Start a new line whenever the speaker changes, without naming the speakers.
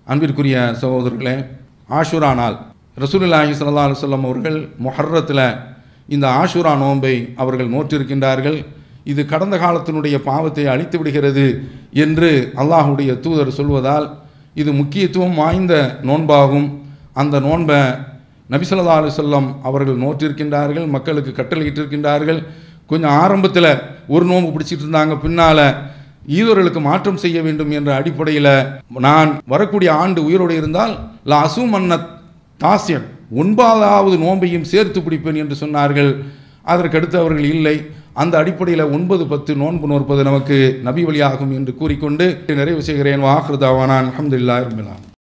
அன்பிற்குரிய சகோதரர்களே ஆஷுரா நாள் ரசூலுல்லாஹி ஸல்லல்லாஹு அலைஹி வஸல்லம் அவர்கள் முஹர்ரத்தில் இந்த ஆஷுரா நோன்பை அவர்கள் நோற்றிருக்கின்றார்கள் இது கடந்த காலத்தினுடைய பாவத்தை அழித்து விடுகிறது என்று அல்லாஹுடைய தூதர் சொல்வதால் இது முக்கியத்துவம் வாய்ந்த நோன்பாகும் அந்த நோன்பை நபிசல்லா அலுவல்லம் அவர்கள் நோற்றிருக்கின்றார்கள் மக்களுக்கு கட்டளையிட்டிருக்கின்றார்கள் கொஞ்சம் ஆரம்பத்தில் ஒரு நோன்பு பிடிச்சிட்டு இருந்தாங்க பின்னால் ஈதர்களுக்கு மாற்றம் செய்ய வேண்டும் என்ற அடிப்படையில் நான் வரக்கூடிய ஆண்டு உயிரோடு இருந்தால் லா அசுமன்னத் தாசியன் ஒன்பதாவது நோன்பையும் சேர்த்து பிடிப்பேன் என்று சொன்னார்கள் அதற்கடுத்து அவர்கள் இல்லை அந்த அடிப்படையில் ஒன்பது பத்து நோன்பு நோற்பது நமக்கு நபி வழியாகும் என்று கூறிக்கொண்டு நிறைவு செய்கிறேன் வாஹ்ருதாவானான் அஹமதுல்லா இருக்கலாம்